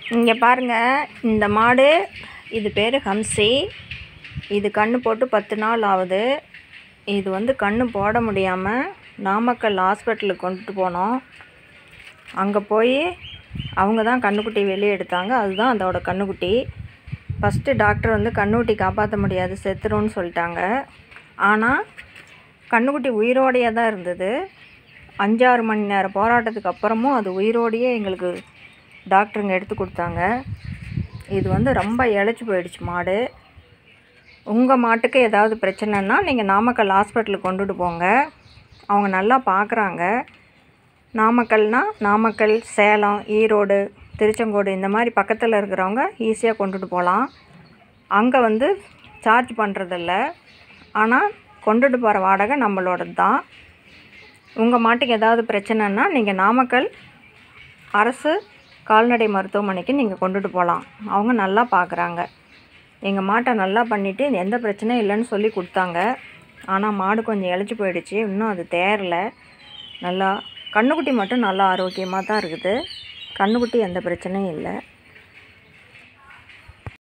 இங்கே பாருங்கள் இந்த மாடு இது பேர் ஹம்சி இது கன்று போட்டு பத்து நாள் ஆகுது இது வந்து கன்று போட முடியாமல் நாமக்கல் ஹாஸ்பிட்டலுக்கு கொண்டுட்டு போனோம் அங்கே போய் அவங்க தான் கன்றுக்குட்டி வெளியே எடுத்தாங்க அதுதான் அதோட கன்றுக்குட்டி ஃபஸ்ட்டு டாக்டர் வந்து கன்றுக்குட்டி காப்பாற்ற முடியாது செத்துரும்னு சொல்லிட்டாங்க ஆனால் கன்றுக்குட்டி உயிரோடையே தான் இருந்தது அஞ்சாறு மணி நேரம் போராட்டத்துக்கு அப்புறமும் அது உயிரோடையே எங்களுக்கு டாக்டருங்க எடுத்து கொடுத்தாங்க இது வந்து ரொம்ப இழைச்சி போயிடுச்சு மாடு உங்கள் மாட்டுக்கு ஏதாவது பிரச்சனைன்னா நீங்கள் நாமக்கல் ஹாஸ்பிட்டலுக்கு கொண்டுட்டு போங்க அவங்க நல்லா பார்க்குறாங்க நாமக்கல்னா நாமக்கல் சேலம் ஈரோடு திருச்செங்கோடு இந்த மாதிரி பக்கத்தில் இருக்கிறவங்க ஈஸியாக கொண்டுட்டு போகலாம் அங்கே வந்து சார்ஜ் பண்ணுறதில்ல ஆனால் கொண்டுட்டு போகிற வாடகை நம்மளோடது தான் உங்கள் மாட்டுக்கு ஏதாவது பிரச்சனைன்னா நீங்கள் நாமக்கல் அரசு கால்நடை மருத்துவமனைக்கு நீங்கள் கொண்டுட்டு போகலாம் அவங்க நல்லா பார்க்குறாங்க எங்கள் மாட்டை நல்லா பண்ணிவிட்டு எந்த பிரச்சனையும் இல்லைன்னு சொல்லி கொடுத்தாங்க ஆனால் மாடு கொஞ்சம் இழைச்சி போயிடுச்சு இன்னும் அது தேரல நல்லா கன்றுக்குட்டி மட்டும் நல்லா ஆரோக்கியமாக தான் இருக்குது கன்றுக்குட்டி எந்த பிரச்சனையும் இல்லை